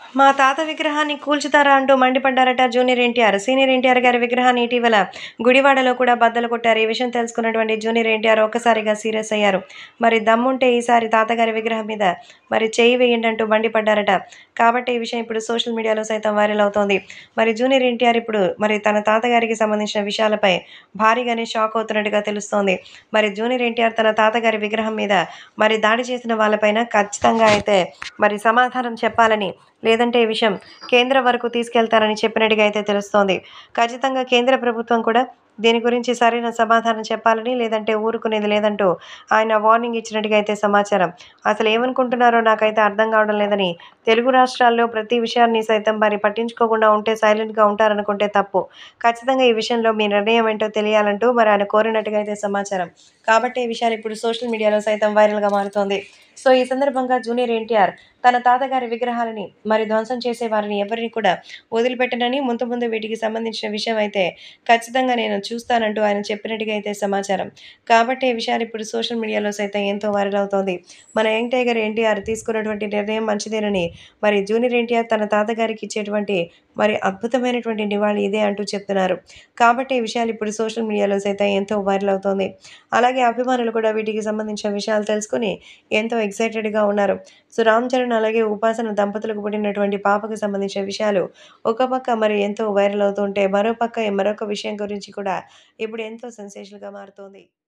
మా తాత విగ్రహాన్ని కూల్చుతారా అంటూ మండిపడ్డారట జూనియర్ ఎన్టీఆర్ సీనియర్ ఎన్టీఆర్ గారి విగ్రహాన్ని ఇటీవల గుడివాడలో కూడా బద్దలు కొట్టారు ఈ విషయం తెలుసుకున్నటువంటి జూనియర్ ఎన్టీఆర్ ఒక్కసారిగా సీరియస్ అయ్యారు మరి దమ్ముంటే ఈసారి తాతగారి విగ్రహం మీద మరి చేయి వేయండి అంటూ మండిపడ్డారట కాబట్టి ఈ విషయం ఇప్పుడు సోషల్ మీడియాలో సైతం వైరల్ అవుతోంది మరి జూనియర్ ఎన్టీఆర్ ఇప్పుడు మరి తన తాతగారికి సంబంధించిన విషయాలపై భారీగానే షాక్ అవుతున్నట్టుగా తెలుస్తోంది మరి జూనియర్ ఎన్టీఆర్ తన తాతగారి విగ్రహం మీద మరి దాడి చేసిన వాళ్ళపైన ఖచ్చితంగా అయితే మరి సమాధానం చెప్పాలని లేదంటే ఈ విషయం కేంద్రం వరకు తీసుకెళ్తారని చెప్పినట్టుగా అయితే తెలుస్తోంది ఖచ్చితంగా కేంద్ర ప్రభుత్వం కూడా దీని గురించి సరైన సమాధానం చెప్పాలని లేదంటే ఊరుకునేది లేదంటూ ఆయన వార్నింగ్ ఇచ్చినట్టుగా అయితే సమాచారం అసలు ఏమనుకుంటున్నారో నాకైతే అర్థం కావడం లేదని తెలుగు రాష్ట్రాల్లో ప్రతి విషయాన్ని సైతం మరి పట్టించుకోకుండా ఉంటే సైలెంట్గా ఉంటారనుకుంటే తప్పు ఖచ్చితంగా ఈ విషయంలో మీ నిర్ణయం ఏంటో తెలియాలంటూ మరి ఆయన కోరినట్టుగా అయితే సమాచారం కాబట్టి ఈ విషయాలు ఇప్పుడు సోషల్ మీడియాలో సైతం వైరల్గా మారుతోంది సో ఈ సందర్భంగా జూనియర్ ఎన్టీఆర్ తన తాతగారి విగ్రహాలని మరి ధ్వంసం చేసే వారిని ఎవరిని కూడా వదిలిపెట్టనని ముందు ముందు వీటికి సంబంధించిన విషయం అయితే ఖచ్చితంగా నేను చూస్తానంటూ ఆయన చెప్పినట్టుగా అయితే సమాచారం కాబట్టి ఈ విషయాలు ఇప్పుడు సోషల్ మీడియాలో సైతం ఎంతో వైరల్ అవుతోంది మన యంగ్ టైగర్ ఎన్టీఆర్ తీసుకున్నటువంటి నిర్ణయం మంచిదేనని మరి జూనియర్ ఎన్టీఆర్ తన తాతగారికి ఇచ్చేటువంటి మరి అద్భుతమైనటువంటి నివాళి ఇదే అంటూ చెప్తున్నారు కాబట్టి ఈ విషయాలు ఇప్పుడు సోషల్ మీడియాలో సైతం ఎంతో వైరల్ అవుతోంది అలాగే అభిమానులు కూడా వీటికి సంబంధించిన విషయాలు తెలుసుకుని ఎంతో ఎక్సైటెడ్గా ఉన్నారు సో రామ్ చరణ్ అలాగే ఉపాసన దంపతులకు పుట్టినటువంటి పాపకు సంబంధించిన విషయాలు ఒక పక్క మరి ఎంతో వైరల్ అవుతుంటే మరో పక్క మరొక విషయం గురించి కూడా ఇప్పుడు ఎంతో సెన్సేషన్గా మారుతోంది